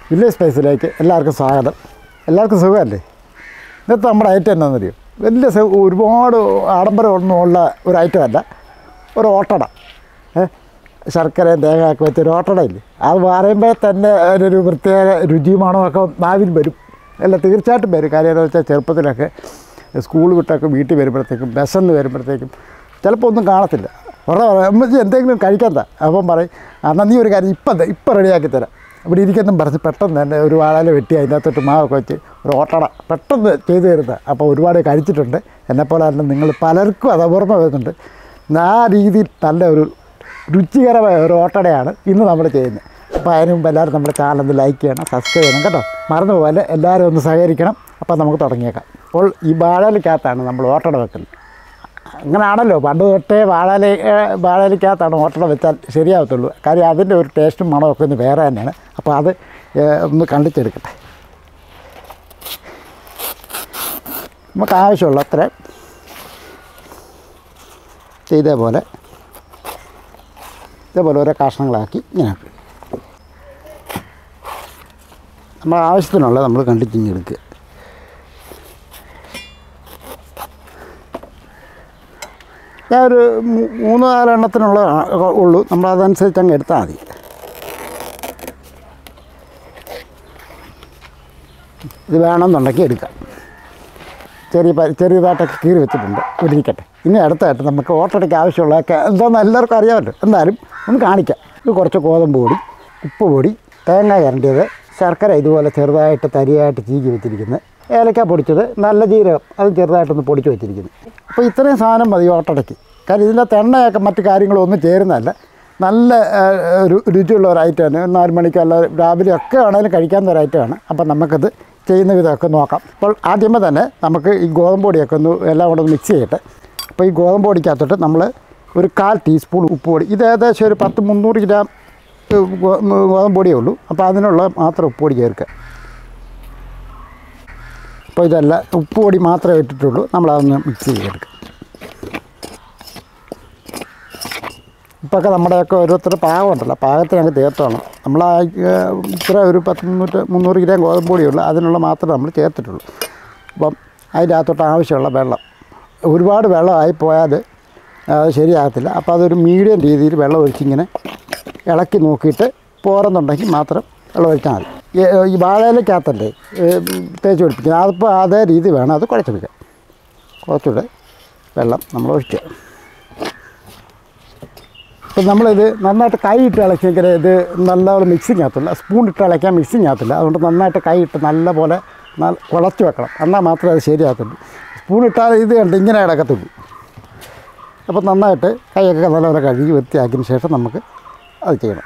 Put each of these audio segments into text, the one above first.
Village സ്പേസിലേക്ക് എല്ലാവർക്കും സ്വാഗതം എല്ലാവർക്കും സുഖമല്ലേ ഇന്നത്തെ നമ്മുടെ ഐറ്റം എന്താണെന്നറിയോ വലിയ സ- ഒരുപാട് ആഡംബരം ഒന്നും ഉള്ള ഒരു ഐറ്റം അല്ല ഒരു ഓട്ടട ഏ ശർക്കരയും തേങ്ങയൊക്കെ വെച്ച ഒരു ഓട്ടട ഇല്ലേ അത് പറയുമ്പോൾ തന്നെ അതിനൊരു പ്രത്യേക രുചിയുമാണോ ഒക്കെ നാവിൽ വരും അല്ല തീർച്ചയായിട്ടും വരും കാര്യം എന്താ വെച്ചാൽ ചെറുപ്പത്തിലൊക്കെ സ്കൂൾ വിട്ടൊക്കെ വീട്ടിൽ വരുമ്പോഴത്തേക്കും ബസ്സെന്ന് വരുമ്പോഴത്തേക്കും ചിലപ്പോൾ ഒന്നും കാണത്തില്ല ഉടനെ പറയും അമ്മച്ചി എന്തെങ്കിലും കഴിക്കണ്ട അപ്പം പറയും എന്നാൽ നീ ഒരു കാര്യം ഇപ്പം ദേ- ഇപ്പം റെഡിയാക്കി തരാം ഇവിടെ ഇരിക്കുന്നു പറഞ്ഞ് പെട്ടെന്ന് തന്നെ ഒരു വാഴല വെട്ടി അതിനകത്തോട്ട് മാവൊക്കെ വെച്ച് ഒരു ഓട്ടട പെട്ടെന്ന് ചെയ്തു തരുന്നത് അപ്പോൾ ഒരുപാട് കഴിച്ചിട്ടുണ്ട് എന്നെപ്പോലെ തന്നെ നിങ്ങൾ പലർക്കും അത് ഓർമ്മ വരുന്നുണ്ട് ആ രീതിയിൽ നല്ല ഒരു രുചികരമായ ഒരു ഓട്ടടയാണ് ഇന്ന് നമ്മൾ ചെയ്യുന്നത് അപ്പോൾ അതിന് മുമ്പ് എല്ലാവരും നമ്മുടെ ചാനൽ ഒന്ന് ലൈക്ക് ചെയ്യണം സബ്സ്ക്രൈബ് ചെയ്യണം കേട്ടോ മറന്നു പോലെ എല്ലാവരും ഒന്ന് സഹകരിക്കണം അപ്പോൾ നമുക്ക് തുടങ്ങിയേക്കാം അപ്പോൾ ഈ വാഴയിലക്കകത്താണ് നമ്മൾ ഓട്ടട വെക്കുന്നത് അങ്ങനെയാണല്ലോ പണ്ട് തൊട്ടേ വാഴയില വാഴയിലക്കകത്താണ് ഓട്ടട വെച്ചാൽ ശരിയാവത്തുള്ളൂ കാര്യം അതിൻ്റെ ഒരു ടേസ്റ്റും മണമൊക്കെ ഒന്ന് വേറെ തന്നെയാണ് അപ്പോൾ അത് ഏ, ഒന്ന് കണ്ടിച്ചെടുക്കട്ടെ നമുക്ക് ആവശ്യമുള്ള അത്ര ഇതേപോലെ ഇതേപോലെ ഓരോ കഷ്ണങ്ങളാക്കി ഇങ്ങനെ ആക്കി. നമ്മൾ ആവശ്യത്തിനുള്ള നമ്മൾ കണ്ടിച്ചിങ്ങെടുക്കുക ഞാൻ ഒരു മൂ- മൂന്ന് നാലെണ്ണത്തിനുള്ള ഉള്ളൂ നമ്മൾ അതനുസരിച്ച് അങ്ങ് എടുത്താൽ മതി ഇത് വേണമെന്നുണ്ടെങ്കിൽ എടുക്കാം ചെറിയ പ- ചെറിയതായിട്ടൊക്കെ കീറി വെച്ചിട്ടുണ്ട് ഇരിക്കട്ടെ ഇനി അടുത്തായിട്ട് നമുക്ക് ഓട്ടടയ്ക്ക് ആവശ്യമുള്ളതൊക്കെ എന്താണെന്ന് എല്ലാവർക്കും അറിയാമല്ലോ എന്നാലും ഒന്ന് കാണിക്കാം ഇത് കുറച്ച് ഗോതമ്പ് പൊടി ഉപ്പ് പൊടി തേങ്ങ കരണ്ടിയത് ശർക്കര ഇതുപോലെ ചെറുതായിട്ട് തരിയായിട്ട് ചീകി വെച്ചിരിക്കുന്നത് ഏലക്ക പൊടിച്ചത് നല്ല ജീരകം അത് ചെറുതായിട്ടൊന്ന് പൊടിച്ച് വെച്ചിരിക്കുന്നത് അപ്പോൾ ഇത്രയും സാധനം മതി ഓട്ടടയ്ക്ക് കാര്യം ഇതിൻ്റെ എണ്ണയൊക്കെ മറ്റു കാര്യങ്ങളൊന്നും ചേരുന്നതല്ല നല്ല ആ, ഒരു രുചിയുള്ള ഒരു ഐറ്റമാണ് ഒരു നാല് മണിക്ക് അല്ല രാവിലെ ഒക്കെ ആണെങ്കിലും കഴിക്കാവുന്ന ഒരു ഐറ്റമാണ് അപ്പം നമുക്കത് ചെയ്യുന്ന വിധമൊക്കെ നോക്കാം അപ്പോൾ ആദ്യമേ തന്നെ നമുക്ക് ഈ ഗോതമ്പ് പൊടിയൊക്കെ ഒന്ന് എല്ലാം കൂടെ ഒന്ന് മിക്സ് ചെയ്യട്ടെ അപ്പോൾ ഈ ഗോതമ്പ് പൊടിക്കകത്തോട്ട് നമ്മൾ ഒരു കാൽ ടീസ്പൂൺ ഉപ്പ് പൊടി ഇത് ഏകദേശം ഒരു പത്ത് മുന്നൂറ് ഗ്രാം ഏഹ്, ഗോ- ഗോതമ്പ് പൊടിയേ ഉള്ളൂ അപ്പോൾ അതിനുള്ള മാത്രം ഉപ്പ് പൊടി ചേർക്കുക അപ്പോൾ ഇതല്ല ഉപ്പ് പൊടി മാത്രമേ ഇട്ടിട്ടുള്ളൂ നമ്മളതൊന്ന് മിക്സ് ചെയ്തെടുക്കുക ഇപ്പൊക്കെ നമ്മുടെയൊക്കെ ഓരോരുത്തരുടെ പാകമുണ്ടല്ലോ പാകത്തിന് അങ്ങ് ചേർത്തോണം നമ്മൾ ആ ഏഹ്, ഇത്ര ഒരു പത്ത് മുന്നൂറ്റ് മുന്നൂറ് ഗ്രാം ഗോതമ്പ് പൊടിയുള്ളൂ അതിനുള്ള മാത്രമേ നമ്മൾ ചേർത്തിട്ടുള്ളൂ അപ്പം അതിൻ്റെ അകത്തോട്ട് ആവശ്യമുള്ള വെള്ളം ഒരുപാട് വെള്ളമായി പോയാൽ അത് ശരിയാകത്തില്ല അപ്പോൾ അതൊരു മീഡിയം രീതിയിൽ വെള്ളം ഒഴിച്ചിങ്ങനെ ഇളക്കി നോക്കിയിട്ട് പോരെന്നുണ്ടെങ്കിൽ മാത്രം വെള്ളം ഒഴിച്ചാൽ മതി ഈ- ഈ വാഴയിലക്കകത്തല്ലേ ഏഹ്, തേച്ച് പിടിപ്പിക്കുന്നത് അതിപ്പോൾ അതേ രീതി വേണം അത് കുഴച്ചെടുക്കാൻ കുറച്ചുകൂടെ വെള്ളം നമ്മൾ ഒഴിക്കുക അപ്പം നമ്മളിത് നന്നായിട്ട് കൈ ഇട്ട് ഇളക്കിയെങ്കിൽ ഇത് നല്ലപോലെ മിക്സിങ് ആകത്തില്ല സ്പൂൺ ഇട്ട് ഇളക്കാൻ മിക്സിങ് ആകത്തില്ല അതുകൊണ്ട് നന്നായിട്ട് കൈ ഇട്ട് നല്ലപോലെ നല്ല കുളച്ച് വെക്കണം എന്നാൽ മാത്രമേ അത് ശരിയാകത്തുള്ളൂ സ്പൂൺ ഇട്ടാൽ ഇത് കണ്ട് ഇങ്ങനെ കിടക്കത്തുള്ളൂ അപ്പോൾ നന്നായിട്ട് കൈയൊക്കെ നല്ലപോലെ കഴുകി വൃത്തിയാക്കിയതിന് ശേഷം നമുക്ക് അത് ചെയ്യണം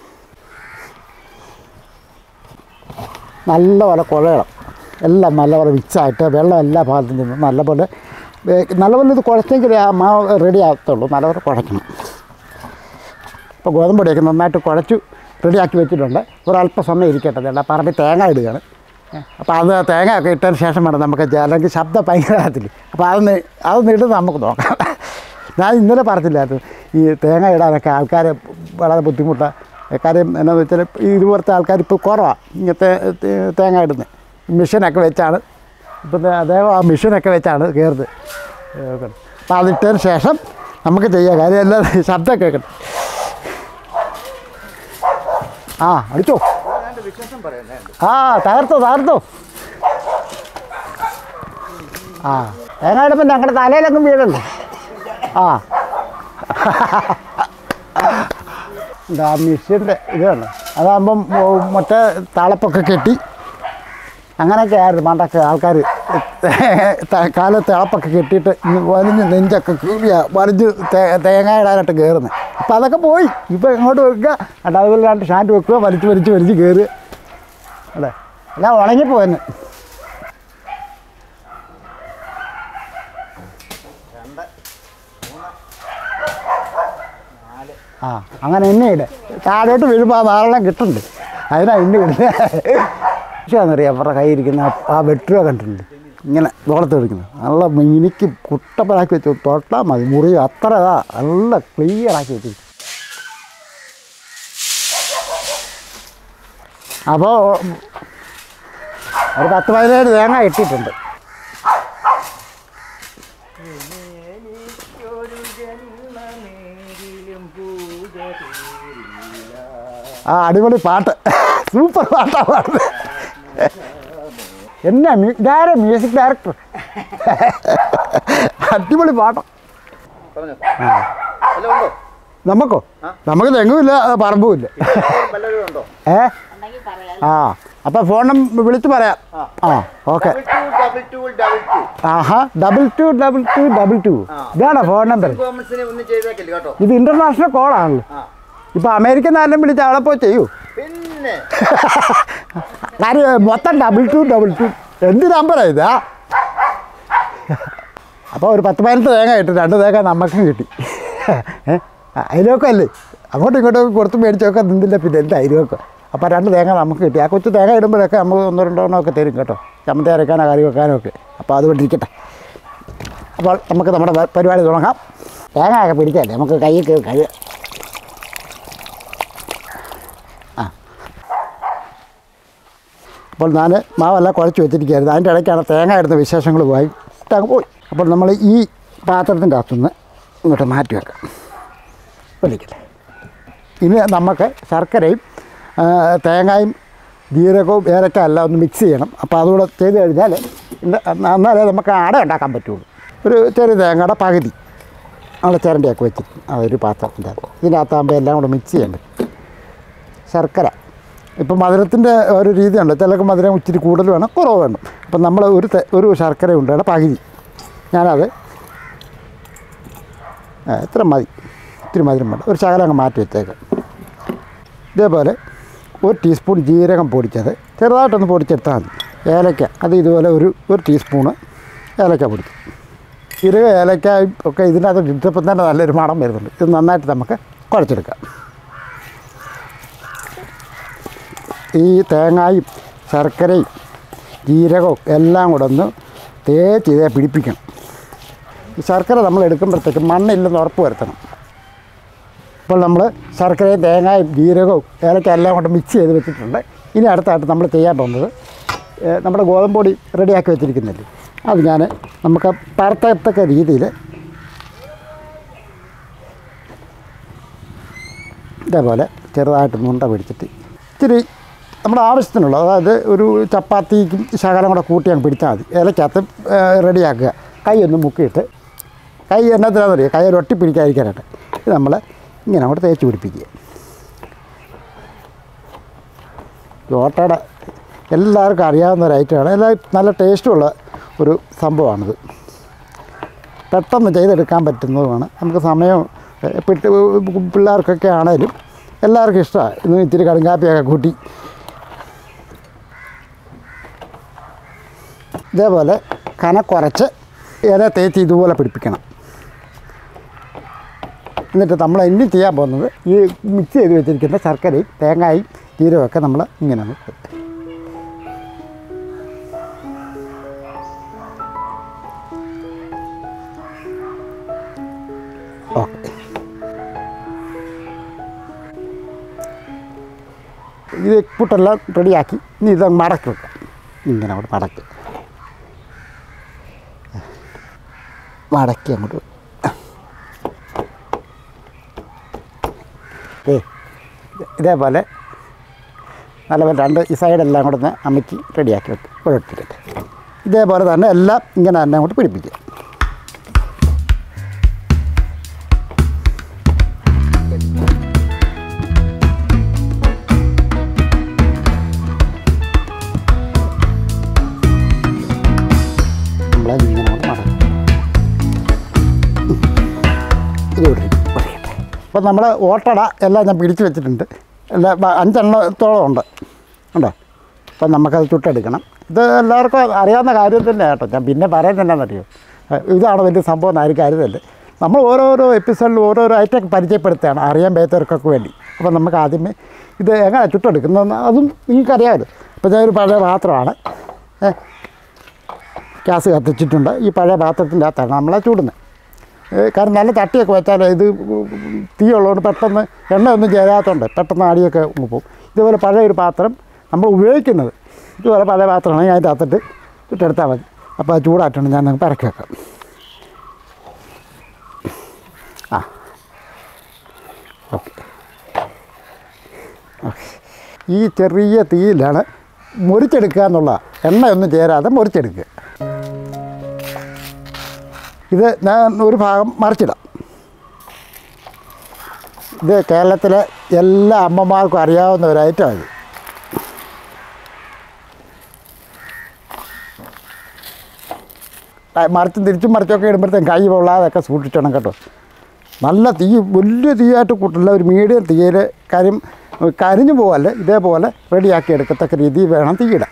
നല്ലപോലെ കുഴയണം എല്ലാം നല്ലപോലെ മിക്സായിട്ട് വെള്ളം എല്ലാ ഭാഗത്തും ചെന്ന് നല്ലപോലെ വേ- നല്ലപോലെ ഇത് കുഴച്ചെങ്കിൽ ആ മാവ് റെഡി ആകത്തുള്ളൂ നല്ലപോലെ കുഴയ്ക്കണം ഇപ്പോൾ ഗോതമ്പൊടിയൊക്കെ നന്നായിട്ട് കുഴച്ചു റെഡിയാക്കി വെച്ചിട്ടുണ്ട് ഒരല്പം സമയം ഇരിക്കട്ടെ വേണ്ട പറമ്പിൽ തേങ്ങ ഇടുകയാണ് അപ്പോൾ അത് തേങ്ങ ഒക്കെ ഇട്ടതിന് ശേഷം വേണം നമുക്ക് ചെ- അല്ലെങ്കിൽ ശബ്ദം ഭയങ്കരത്തില്ല അപ്പോൾ അതൊന്ന് അതൊന്ന് ഇടുന്നത് നമുക്ക് നോക്കാം ഞാൻ ഇന്നലെ പറഞ്ഞില്ലായിരുന്നു ഈ തേങ്ങ ഇടാനൊക്കെ ആൾക്കാർ വളരെ ബുദ്ധിമുട്ടാണ് കാര്യം എന്നാന്ന് വെച്ചാൽ ഈ ഇതുപോലത്തെ ആൾക്കാർ ഇപ്പോൾ കുറവാണ് ഇങ്ങനത്തെ തേ- തേങ്ങ ഇടുന്നത് മെഷീനൊക്കെ വെച്ചാണ് ഇപ്പം അദ്ദേഹം ആ മെഷീനൊക്കെ വെച്ചാണ് കയറുന്നത് അപ്പോൾ അതിട്ടതിന് ശേഷം നമുക്ക് ചെയ്യാം കാര്യം എല്ലാം ശബ്ദം കേൾക്കട്ടെ ആ അടിച്ചോ ആ തകർത്തോ തകർത്തോ ആ തേങ്ങ ഇടുമ്പോൾ ഞങ്ങളുടെ തലയിലൊക്കെ വീഴണ്ടേ ആ എന്താ മിഷ്യൻ്റെ ഇതാണ് അതാകുമ്പം മൊ- മറ്റേ താളപ്പൊക്കെ കെട്ടി അങ്ങനെയൊക്കെ ആയിരുന്നു പണ്ടൊക്കെ ആൾക്കാർ കാലത്ത് തിളപ്പൊക്കെ കെട്ടിയിട്ട് ഇങ്ങ് വലിഞ്ഞ് നെഞ്ചൊക്കെ കീറിയ വലിഞ്ഞ് തേ- തേങ്ങ ഇടാനായിട്ട് കയറുന്നത് അപ്പോൾ അതൊക്കെ പോയി ഇപ്പോൾ ഇങ്ങോട്ട് വെക്കുക എന്നിട്ട് അതുപോലെ രണ്ട് ഷാൻറ്റ് വെക്കുക വലിച്ച് വലിച്ച് വലിച്ച് കയറുക അല്ലേ എല്ലാം ഉണങ്ങിപ്പോയെന്ന് ആ അങ്ങനെ എന്നെ ഇട് താഴോട്ട് വീഴുമ്പോൾ ആ ധാരാളം കിട്ടുന്നുണ്ട് അതിനാ ഇന്ന് ഇടുന്നത് പക്ഷേ എന്നറിയാം അവരുടെ കയ്യിൽ ഇരിക്കുന്ന ആ- ആ വെട്ടുക കണ്ടിട്ടുണ്ട് ഇങ്ങനെ തോളത്ത് എടുക്കുന്നത് നല്ല മിനിക്ക് കുട്ടപ്പനാക്കി വെച്ച് തൊട്ടാൽ മതി മുറി അത്ര ഇതാ നല്ല ക്ലിയർ ആക്കി വെച്ചു അപ്പോൾ ഒരു പത്ത് പതിനേഴ് തേങ്ങ ഇട്ടിട്ടുണ്ട് എനിക്കൊരു ജന്മമേകിലും പൂജ തീരില്ല. ആ അടിപൊളി പാട്ട് സൂപ്പർ പാട്ടാണ് പാടുന്നത് എന്നാ മ്യൂ- ഇതാരാ മ്യൂസിക് ഡയറക്ടർ അടിപൊളി പാട്ടാ പറഞ്ഞോ വല്ലതും ഉണ്ടോ നമുക്കോ നമുക്ക് തെങ്ങുമില്ല പറമ്പുമില്ല വല്ലതും ഉണ്ടോ ഏ ആ അപ്പം ഫോൺ നമ്പർ വിളിച്ച് പറയാം ആ okay double two double two double two ആഹാ double two double two double two ഇതാണോ ഫോൺ നമ്പർ പെർഫോമൻസിനെ ഒന്നും ചെയ്തേക്കില്ല കേട്ടോ ഇത് ഇന്റർനാഷണൽ കോളാണല്ലോ ആ ഇപ്പൊ അമേരിക്കൻ ആരെങ്കിലും വിളിച്ച് അവിടെ പോയി ചെയ്യൂ പിന്നെ കാര്യം മൊത്തം ഡബിൾ ടു ഡബിൾ ടു എന്ത് നമ്പറാ ഇതാ അപ്പോൾ ഒരു പത്ത് പതിനെട്ട് തേങ്ങ കിട്ടി രണ്ട് തേങ്ങ നമുക്കും കിട്ടി ഏ അയലൊക്കെ അല്ലേ അങ്ങോട്ടും ഇങ്ങോട്ടും കൊടുത്ത് മേടിച്ചൊക്കെ നിന്നില്ല പിന്നെ എന്ത് അയലൊക്കെ അപ്പോൾ രണ്ട് തേങ്ങ നമുക്ക് കിട്ടി ആ കൊച്ചു തേങ്ങ ഇടുമ്പോഴൊക്കെ നമുക്ക് ഒന്നോ രണ്ടോ എണ്ണമൊക്കെ തരും കേട്ടോ ചമ്മന്തി അരക്കാനോ കറി വെക്കാനോ ഒക്കെ അപ്പോൾ അതുകൊണ്ടിരിക്കട്ടെ അപ്പോൾ നമുക്ക് നമ്മുടെ പ- പരിപാടി തുടങ്ങാം തേങ്ങ ഒക്കെ പിടിച്ചല്ലേ നമുക്ക് കയ്യിൽ കഴി അപ്പോൾ ഞാൻ മാവെല്ലാം കുഴച്ച് വെച്ചിരിക്കുകയായിരുന്നു അതിൻ്റെ ഇടയ്ക്കാണ് തേങ്ങ ഇടുന്ന വിശേഷങ്ങൾ പോയി അങ്ങ് പോയി അപ്പോൾ നമ്മൾ ഈ പാത്രത്തിൻ്റെ അകത്തുനിന്ന് ഇങ്ങോട്ട് മാറ്റി വെക്കാം വലിക്കട്ടെ ഇനി നമുക്ക് ശർക്കരയും ആ, തേങ്ങയും ജീരകവും ഏലക്ക എല്ലാം ഒന്ന് മിക്സ് ചെയ്യണം അപ്പോൾ അതുകൂടെ ചെയ്ത് കഴിഞ്ഞാൽ ഇന്ന് എന്നാലേ നമുക്ക് അട ഉണ്ടാക്കാൻ പറ്റുള്ളൂ ഒരു ചെറിയ തേങ്ങയുടെ പകുതി അവിടെ ചിരണ്ടിയൊക്കെ വെച്ചിട്ട് അതൊരു പാത്രത്തിൻ്റെ അകത്ത് ഇതിനകത്താകുമ്പോൾ എല്ലാം കൂടെ മിക്സ് ചെയ്യണ്ടേ ശർക്കര ഇപ്പം മധുരത്തിൻ്റെ ഒരു രീതിയുണ്ട് ചിലർക്ക് മധുരം ഇച്ചിരി കൂടുതൽ വേണം കുറവ് വേണം അപ്പം നമ്മൾ ഒരു തെ- ഒരു ശർക്കര ഉണ്ടയുടെ പകുതി ഞാനത് ആ, ഇത്ര മതി ഇത്തിരി മധുരം വേണ്ട ഒരു ശകലം അങ്ങ് മാറ്റി വെച്ചേക്കാം ഇതേപോലെ ഒരു ടീസ്പൂൺ ജീരകം പൊടിച്ചത് ചെറുതായിട്ടൊന്ന് പൊടിച്ചെടുത്താൽ മതി ഏലക്ക അത് ഇതുപോലെ ഒരു ഒരു ടീസ്പൂണ് ഏലക്ക പൊടിച്ചു ജീരക ഏലക്കായും ഒക്കെ ഇതിനകത്ത് ഇട്ടപ്പം തന്നെ നല്ലൊരു മണം വരുന്നുണ്ട് ഇത് നന്നായിട്ട് നമുക്ക് കുഴച്ചെടുക്കാം ഈ തേങ്ങായും ശർക്കരയും ജീരകവും എല്ലാം കൂടെ ഒന്ന് തേച്ച് ഇതേ പിടിപ്പിക്കണം ഈ ശർക്കര നമ്മൾ എടുക്കുമ്പോഴത്തേക്ക് മണ്ണില്ലെന്ന് ഉറപ്പ് വരുത്തണം ഇപ്പോൾ നമ്മൾ ശർക്കരയും തേങ്ങയും ജീരകവും ഏലക്ക എല്ലാം കൊണ്ട് മിക്സ് ചെയ്ത് വെച്ചിട്ടുണ്ട് ഇനി അടുത്തായിട്ട് നമ്മൾ ചെയ്യാൻ പോകുന്നത് ഏഹ്, നമ്മുടെ ഗോതമ്പൊടി റെഡിയാക്കി വെച്ചിരിക്കുന്നില്ലേ അത് ഞാൻ നമുക്ക് പരത്തത്തക്ക രീതിയിൽ ഇതേപോലെ ചെറുതായിട്ട് മുണ്ട പിടിച്ചിട്ട് ഇച്ചിരി നമ്മുടെ ആവശ്യത്തിനുള്ള അതായത് ഒരു ചപ്പാത്തിക്കും ശകലം കൂടെ കൂട്ടി അങ്ങ് പിടിച്ചാൽ മതി ഇലക്കകത്ത് റെഡിയാക്കുക കൈ ഒന്ന് മുക്കിയിട്ട് കൈ എന്നതിനാണെന്നറിയാം കൈ ഒരു ഒട്ടി പിടിക്കാതിരിക്കാനായിട്ട് ഇത് നമ്മൾ ഇങ്ങനെ അങ്ങോട്ട് തേച്ച് പിടിപ്പിക്കുക ഈ ഓട്ടയുടെ എല്ലാവർക്കും അറിയാവുന്ന ഒരു ഐറ്റമാണ് എല്ലാം നല്ല ടേസ്റ്റുള്ള ഒരു സംഭവമാണിത് പെട്ടെന്ന് ചെയ്തെടുക്കാൻ പറ്റുന്നതുമാണ് നമുക്ക് സമയം ഏഹ്, പിട്ട് പിള്ളേർക്കൊക്കെ ആണേലും എല്ലാവർക്കും ഇഷ്ടമാണ് ഇന്ന് ഇച്ചിരി കടുങ്കാപ്പിയൊക്കെ കൂട്ടി ഇതേപോലെ കന കുറച്ച് ഇല തേച്ച് ഇതുപോലെ പിടിപ്പിക്കണം എന്നിട്ട് നമ്മൾ ഇനി ചെയ്യാൻ പോകുന്നത് ഈ മിക്സ് ചെയ്ത് വെച്ചിരിക്കുന്ന ശർക്കരയും തേങ്ങായും ജീരകമൊക്കെ നമ്മൾ ഇങ്ങനെ ഒന്ന് ഓക്കെ ഇത് പുട്ടെല്ലാം റെഡിയാക്കി ഇനി ഇത് മടക്കി വെക്കാം ഇങ്ങനെ അവിടെ മടക്കി മടക്കി അങ്ങോട്ട് വെക്കും. ഏ ഇതേപോലെ നല്ലപോലെ രണ്ട് ഈ സൈഡെല്ലാം കൂടെ ഒന്ന് അമ്മയ്ക്ക് റെഡിയാക്കി വെക്കും കുഴപ്പമില്ല ഇതേപോലെ തന്നെ എല്ലാം ഇങ്ങനെ തന്നെ അങ്ങോട്ട് പിടിപ്പിക്കുക നമ്മളത് ഇങ്ങനെ അങ്ങോട്ട് മടക്കും ഇത് വിടരുത് അപ്പോൾ നമ്മൾ ഓട്ടട എല്ലാം ഞാൻ പിടിച്ച് വെച്ചിട്ടുണ്ട് എല്ലാ ബ- അഞ്ചെണ്ണത്തോളം ഉണ്ട് ഉണ്ടോ അപ്പം നമുക്കത് ചുട്ടെടുക്കണം ഇത് എല്ലാവർക്കും അറിയാവുന്ന കാര്യം തന്നെ കേട്ടോ ഞാൻ പിന്നെ പറയാൻ തന്നെയെന്നറിയോ ഇതാണ് വലിയ സംഭവം എന്ന് ആരും കാര്യമല്ലേ നമ്മൾ ഓരോരോ എപ്പിസോഡിൽ ഓരോരോ ഐറ്റം പരിചയപ്പെടുത്തുകയാണ് അറിയാൻ പേത്തവർക്കൊക്കെ വേണ്ടി അപ്പോൾ നമുക്ക് ആദ്യമേ ഇത് എങ്ങനെ ചുട്ടെടുക്കുന്നതെന്ന് അതും നിങ്ങൾക്കറിയാമല്ലോ അപ്പോൾ ഞാനൊരു പഴയ പാത്രമാണ് ഏ ഗ്യാസ് കത്തിച്ചിട്ടുണ്ട് ഈ പഴയ പാത്രത്തിൻ്റെ അകത്താണ് നമ്മളെ ചൂടുന്നത് ഏ, കാരണം നല്ല തട്ടിയൊക്കെ വെച്ചാൽ ഇത് തീ ഉള്ളതുകൊണ്ട് പെട്ടെന്ന് എണ്ണ ഒന്നും ചേരാത്തതുകൊണ്ട് പെട്ടെന്ന് ആടിയൊക്കെ അങ്ങ് പോകും ഇതുപോലെ പഴയ ഒരു പാത്രം നമ്മൾ ഉപയോഗിക്കുന്നത് ഇതുപോലെ പല പാത്രമാണെങ്കിൽ അതിൻ്റെ അകത്തിട്ട് ഇട്ടെടുത്താൽ മതി അപ്പോൾ അത് ചൂടായിട്ടുണ്ട് ഞാൻ നിങ്ങൾക്ക് ഇറക്കി വെക്കാം ആ ഓക്കെ ഓക്കെ ഈ ചെറിയ തീയിലാണ് മുറിച്ചെടുക്കുക എന്നുള്ള എണ്ണയൊന്നും ചേരാതെ മുറിച്ചെടുക്കുക ഇത് ഞാൻ ഒരു ഭാഗം മറിച്ചിടാം ഇത് കേരളത്തിലെ എല്ലാ അമ്മമാർക്കും അറിയാവുന്ന ഒരു ഐറ്റമാണ് ഇത് ആ, മറിച്ചും തിരിച്ചും മറിച്ചൊക്കെ ഇടുമ്പോഴത്തേക്കും കൈ പൊള്ളാതൊക്കെ സൂക്ഷിച്ചോണം കേട്ടോ നല്ല തീ വലിയ തീയായിട്ട് കൂട്ടില്ല ഒരു മീഡിയം തീയിൽ കാര്യം കരിഞ്ഞു പോകല്ലേ ഇതേപോലെ റെഡിയാക്കി എടുക്കത്തക്ക രീതിയിൽ വേണം തീയിടാൻ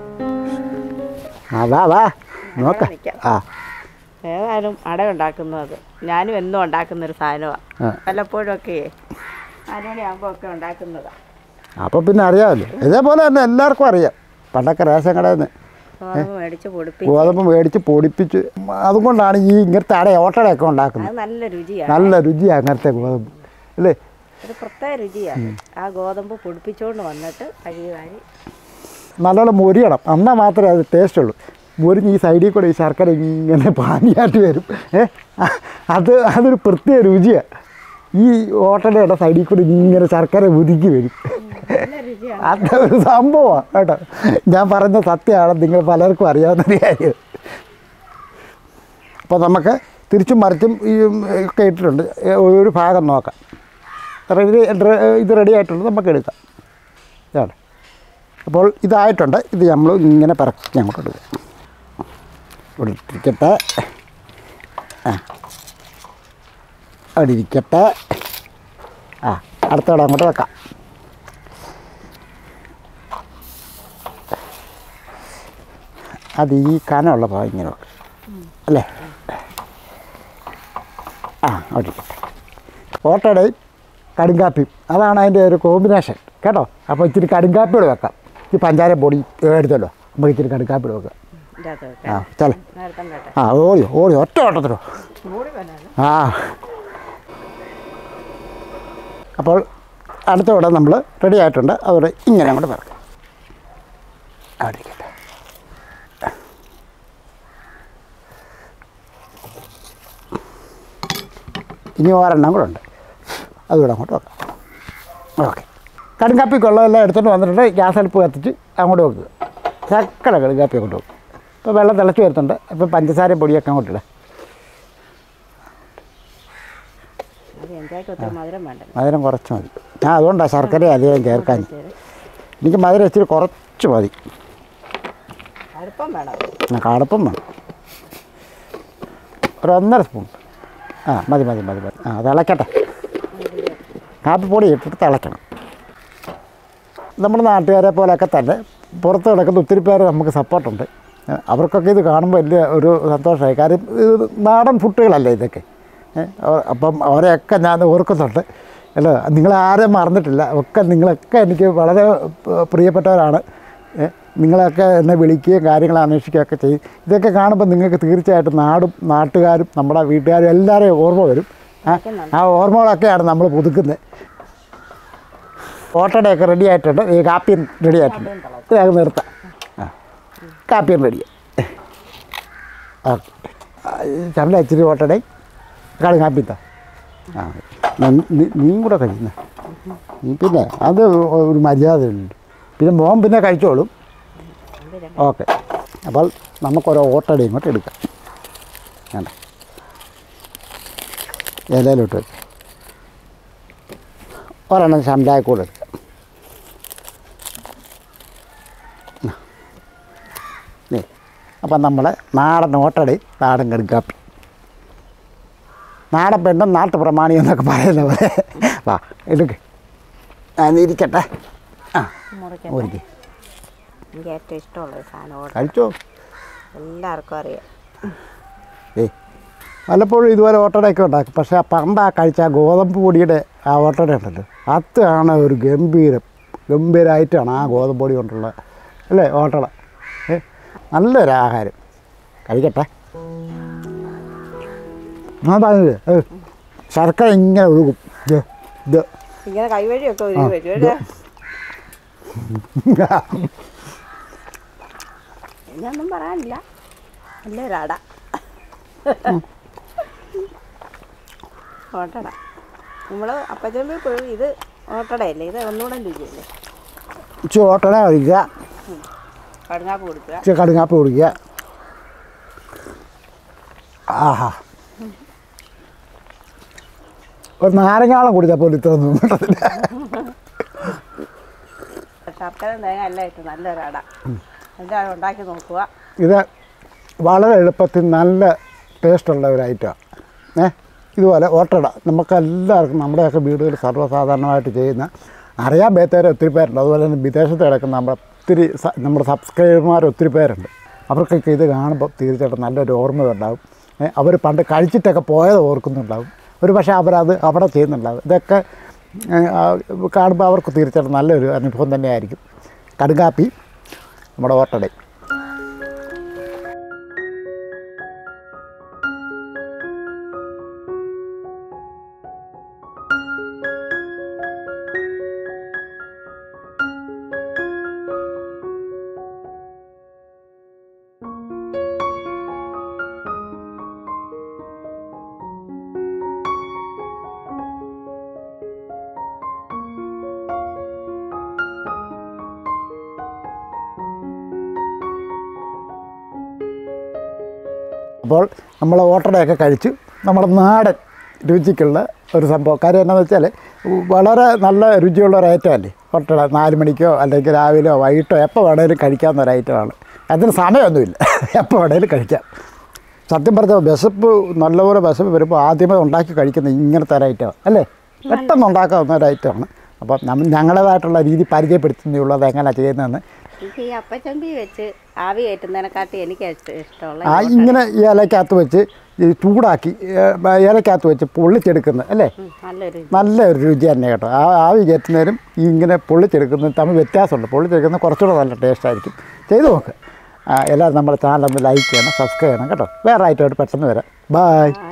ആ വാ വാ നോക്കാം ആ ഏതായാലും അട ഉണ്ടാക്കുന്നത് ഞാനും എന്നും ഉണ്ടാക്കുന്ന ഒരു സാധനമാണ് ആ. വല്ലപ്പോഴും ഒക്കെ നാലുമണിയാകുമ്പോൾ ഒക്കെ ഉണ്ടാക്കുന്നതാണ് അപ്പോൾ പിന്നെ അറിയാമല്ലോ ഇതേപോലെ തന്നെ എല്ലാവർക്കും അറിയാം പണ്ടൊക്കെ റേഷൻ കടയിൽ നിന്ന് ഗോതമ്പ് മേടിച്ച് പൊടിപ്പി ഗോതമ്പ് മേടിച്ച് പൊടിപ്പിച്ച് അതുകൊണ്ടാണ് ഈ ഇങ്ങനത്തെ അട ഓട്ടടയൊക്കെ ഉണ്ടാക്കുന്നത് അത് നല്ല രുചിയാണ് നല്ല രുചിയാണ് അങ്ങനത്തെ ഗോതമ്പ് അല്ലേ ഒരു പ്രത്യേക രുചിയാണ് ആ ഗോതമ്പ് പൊടിപ്പിച്ചുകൊണ്ട് വന്നിട്ട് കഴുകി വാരി നല്ലോണം മൊരിയണം എന്നാൽ മാത്രമേ അത് ടേസ്റ്റ് ഉള്ളൂ മുരിഞ്ഞ് ഈ സൈഡിൽ കൂടെ ഈ ശർക്കര ഇങ്ങനെ പാനിയായിട്ട് വരും ഏ അത് അതൊരു പ്രത്യേക രുചിയാണ് ഈ ഓട്ടടയുടെ സൈഡിൽ കൂടെ ഇങ്ങനെ ശർക്കര ഉരുക്കി വരും നല്ല രുചിയാണ് അതൊരു സംഭവമാണ് കേട്ടോ ഞാൻ പറഞ്ഞ സത്യമാണ് നിങ്ങൾ പലർക്കും അറിയാവുന്നൊരു കാര്യം അപ്പോൾ നമുക്ക് തിരിച്ചും മറിച്ചും ഈ ഒക്കെ ഇട്ടിട്ടുണ്ട് ഏ, ഒരു ഭാഗം നോക്കാം റെഡി ഇത് റെഡി ആയിട്ടുണ്ട് നമുക്ക് എടുക്കാം ഇതാണ് അപ്പോൾ ഇതായിട്ടുണ്ട് ഇത് നമ്മൾ ഇങ്ങനെ പറക്കി അങ്ങോട്ട് എടുക്കാം ഇവിടെ ഇരിക്കട്ടെ ആ അവിടെ ഇരിക്കട്ടെ ആ അടുത്തവിടെ അങ്ങോട്ട് വെക്കാം അത് ഈ കനമുള്ള ഭാഗം ഇങ്ങനെ വെക്കാം അല്ലേ ആ അവിടെ ഇരിക്കട്ടെ ഓട്ടടയും കടുങ്കാപ്പിയും അതാണ് അതിൻ്റെ ഒരു കോമ്പിനേഷൻ കേട്ടോ അപ്പോൾ ഇച്ചിരി കടുങ്കാപ്പിയോട് വെക്കാം ഈ പഞ്ചാര പൊടി എടുത്തല്ലോ നമുക്ക് ഇച്ചിരി കടുങ്കാപ്പിയോട് വെക്കാം ഇതിൻ്റെ അകത്ത് ആ വെക്കാം ചല നേരത്തെ കേട്ടെ ആ ഓടി ഓടി ഒറ്റ ഓട്ടത്തിലോ മൂടി വന്നാലും ആ അപ്പോൾ അടുത്തവിടെ നമ്മൾ റെഡി ആയിട്ടുണ്ട് അതോടെ ഇങ്ങനെ അങ്ങോട്ട് പറക്കാം അവിടെ ഇരിക്കട്ടെ ഇനി ഒരെണ്ണം കൂടെ ഉണ്ട് അതുകൂടെ അങ്ങോട്ട് വെക്കാം ഓക്കെ കടുങ്കാപ്പിക്കുള്ളതെല്ലാം എടുത്തോണ്ട് വന്നിട്ടുണ്ട് ഗ്യാസ് അടുപ്പ് കത്തിച്ച് അങ്ങോട്ട് വെക്കുക ചക്കട കടുങ്കാപ്പി അങ്ങോട്ട് വെക്കും ഇപ്പോൾ വെള്ളം തിളച്ച് വരുന്നുണ്ട് ഇപ്പോൾ പഞ്ചസാര പൊടിയൊക്കെ അങ്ങോട്ട് ഇടാം അത് എനിക്ക് ഒത്തിരി മധുരം വേണ്ടല്ലോ മധുരം കുറച്ച് മതി ഞാൻ അതുകൊണ്ടാണ് ശർക്കര അധികം ചേർക്കാൻ എനിക്ക് മധുരം ഇച്ചിരി കുറച്ച് മതി അടുപ്പം വേണം ഞാൻ കടുപ്പം വേണം ഒരു ഒന്നര സ്പൂൺ ആ മതി മതി മതി മതി ആ തിളക്കട്ടെ കാപ്പിപ്പൊടി ഇട്ടിട്ട് തിളയ്ക്കണം നമ്മുടെ നാട്ടുകാരെ പോലെയൊക്കെ തന്നെ പുറത്ത് കിടക്കുന്ന ഒത്തിരി പേര് നമുക്ക് സപ്പോർട്ടുണ്ട് ഏ, അവർക്കൊക്കെ ഇത് കാണുമ്പോൾ വലിയ ഒരു സന്തോഷമായി കാര്യം ഇത് നാടൻ ഫുഡുകളല്ലേ ഇതൊക്കെ ഏ, അവ- അപ്പം അവരെയൊക്കെ ഞാൻ ഓർക്കുന്നുണ്ട് അല്ല നിങ്ങളെ ആരെയും മറന്നിട്ടില്ല ഒക്കെ നിങ്ങളൊക്കെ എനിക്ക് വളരെ പ- പ്രിയപ്പെട്ടവരാണ് ഏ, നിങ്ങളൊക്കെ എന്നെ വിളിക്കുകയും കാര്യങ്ങൾ അന്വേഷിക്കുകയൊക്കെ ചെയ്യും ഇതൊക്കെ കാണുമ്പോൾ നിങ്ങൾക്ക് തീർച്ചയായിട്ടും നാടും നാട്ടുകാരും നമ്മുടെ വീട്ടുകാരും എല്ലാവരെയും ഓർമ്മ വരും ആ, ആ ഓർമ്മകളൊക്കെയാണ് നമ്മൾ പുതുക്കുന്നത് ഓട്ടടയൊക്കെ റെഡി ആയിട്ടുണ്ട് ഈ കാപ്പിയും റെഡി ആയിട്ടുണ്ട് ഇത് അങ്ങ് നിർത്താം ആ കാപ്പിയും റെഡി ഓക്കെ ചണ്ട ഇച്ചിരി ഓട്ടടയും കളി കാപ്പിത്താ ആ ന- നീ- നീയും കൂടെ കഴിക്കുന്ന നീ പിന്നെ അത് ഒരു മര്യാദയുണ്ട് പിന്നെ മോൻ പിന്നെ കഴിച്ചോളും ഓക്കെ അപ്പോൾ നമുക്കൊരു ഓട്ടട ഇങ്ങോട്ട് എടുക്കാം വേണ്ട ഇലയിലോട്ട് വെക്കാം ഒരെണ്ണം ശമ്പളായ കൂടെ എടുക്കാം ആ. ദേ, അപ്പം നമ്മളെ നാടൻ ഓട്ടട നാടൻ കടുക്കാപ്പി നാടൻ പെണ്ണും നാട്ടു പ്രമാണി എന്നൊക്കെ പറയുന്ന പോലെ വാ എടുക്ക് ഞാൻ ഇരിക്കട്ടെ ആ മുറിക്കട്ടെ ഒരിക്കൽ എനിക്ക് ഏറ്റവും ഇഷ്ടമുള്ള ഒരു സാധനം ഓർഡർ കഴിച്ചോ എല്ലാവർക്കും അറിയാം ഏ വല്ലപ്പോഴും ഇതുപോലെ ഓട്ടടയൊക്കെ ഉണ്ടാക്കും പക്ഷേ ആ പണ്ട് ആ കഴിച്ച ആ ഗോതമ്പ് പൊടിയുടെ ആ ഓട്ടട ഉണ്ടല്ലോ അതാണ് ഒരു ഗംഭീരം ഗംഭീരമായിട്ടാണ് ആ ഗോതമ്പ് പൊടി കൊണ്ടുള്ള അല്ലേ ഓട്ടട ഏ നല്ലൊരു ആഹാരം കഴിക്കട്ടെ ആ പറഞ്ഞത് ഏ ശർക്കര ഇങ്ങനെ ഒഴുകും ഇത് ഇത് ഇങ്ങനെ കൈവഴിയൊക്കെ ഒരു വരും അല്ലേ ഇനിയൊന്നും പറയാനില്ല നല്ലൊരട ഓട്ടട നമ്മൾ അപ്പച്ചമ്പി പുഴു ഇത് ഓട്ടടയല്ലേ ഇത് ഒന്നുകൂടെ രുചിയല്ലേ ഇച്ചിരി ഓട്ടട കഴിക്കുക കടുങ്ങാപ്പ് കൊടുക്കുക ഇച്ചിരി കടുങ്ങാപ്പ് കുടിക്കുക ആഹാ ഒരു നാരങ്ങാളം കുടിച്ചാൽ പോലും ഇത്ര ഒന്നും കിട്ടത്തില്ല ശർക്കര തേങ്ങ എല്ലാം ഇട്ട് നല്ലൊരട എല്ലാവരും ഉണ്ടാക്കി നോക്കുക ഇത് വളരെ എളുപ്പത്തിൽ നല്ല ടേസ്റ്റുള്ള ഒരു ഐറ്റമാണ് ഏ ഇതുപോലെ ഓട്ടട നമുക്കെല്ലാവർക്കും നമ്മുടെയൊക്കെ വീടുകളിൽ സർവ്വസാധാരണമായിട്ട് ചെയ്യുന്ന അറിയാൻ പേത്തേരെ ഒത്തിരി പേരുണ്ട് അതുപോലെ തന്നെ വിദേശത്ത് കിടക്കുന്ന നമ്മുടെ ഒത്തിരി സ- നമ്മുടെ സബ്സ്ക്രൈബർമാർ ഒത്തിരി പേരുണ്ട് അവർക്കൊക്കെ ഇത് കാണുമ്പോൾ തീർച്ചയായിട്ടും നല്ലൊരു ഓർമ്മ ഉണ്ടാവും അവർ പണ്ട് കഴിച്ചിട്ടൊക്കെ പോയത് ഓർക്കുന്നുണ്ടാവും ഒരു പക്ഷേ അവരത് അവിടെ ചെയ്യുന്നുണ്ടാവും ഇതൊക്കെ ഏ, ആ, കാണുമ്പോൾ അവർക്ക് തീർച്ചയായിട്ടും നല്ലൊരു അനുഭവം തന്നെയായിരിക്കും കടുകാപ്പി നമ്മുടെ ഓട്ടടയും അപ്പോൾ നമ്മൾ ഓട്ടടയൊക്കെ കഴിച്ചു നമ്മുടെ നാടൻ രുചിക്കുള്ള ഒരു സംഭവം കാര്യം എന്താണെന്ന് വെച്ചാൽ വളരെ നല്ല രുചിയുള്ള ഒരു ഐറ്റമല്ലേ ഓട്ടട നാല് മണിക്കോ അല്ലെങ്കിൽ രാവിലെയോ വൈകിട്ടോ എപ്പോൾ വേണേലും കഴിക്കാവുന്ന ഒരു ഐറ്റമാണ് അതിന് സമയമൊന്നുമില്ല എപ്പോൾ വേണേലും കഴിക്കാം സത്യം പറഞ്ഞാൽ വിശപ്പ് നല്ലപോലെ വിശപ്പ് വരുമ്പോൾ ആദ്യമേ ഉണ്ടാക്കി കഴിക്കുന്ന ഇങ്ങനത്തെ ഒരു ഐറ്റമാണ് അല്ലേ പെട്ടെന്ന് ഉണ്ടാക്കാവുന്ന ഒരു ഐറ്റമാണ് അപ്പം നമ്മൾ ഞങ്ങളുടേതായിട്ടുള്ള രീതി പരിചയപ്പെടുത്തുന്നുള്ളത് എങ്ങനെയാണ് ചെയ്യുന്നതെന്ന് എനിക്ക് ഈ അപ്പച്ചമ്പി വെച്ച് ആവി കയറ്റുന്നതിനെക്കാട്ടി എനിക്ക് ഇഷ്ട- ഇഷ്ടമുള്ള ആ ഇങ്ങനെ ഈ ഇലക്കകത്ത് വെച്ച് ഈ ചൂടാക്കി ഏ, ഇലക്കകത്ത് വെച്ച് പൊള്ളിച്ചെടുക്കുന്നത് അല്ലേ ഉം, നല്ലൊരു നല്ല ഒരു രുചി തന്നെ കേട്ടോ ആ ആവി കയറ്റുന്നതിനും ഈ ഇങ്ങനെ പൊള്ളിച്ചെടുക്കുന്നതും തമ്മിൽ വ്യത്യാസമുണ്ട് പൊള്ളിച്ചെടുക്കുന്നത് കുറച്ചുകൂടെ നല്ല ടേസ്റ്റ് ആയിരിക്കും ചെയ്തു നോക്ക് ആ, എല്ലാവരും നമ്മുടെ ചാനൽ ഒന്ന് ലൈക്ക് ചെയ്യണം സബ്സ്ക്രൈബ് ചെയ്യണം കേട്ടോ വേറെ ആയിട്ട് പെട്ടെന്ന് വരാം ബായ്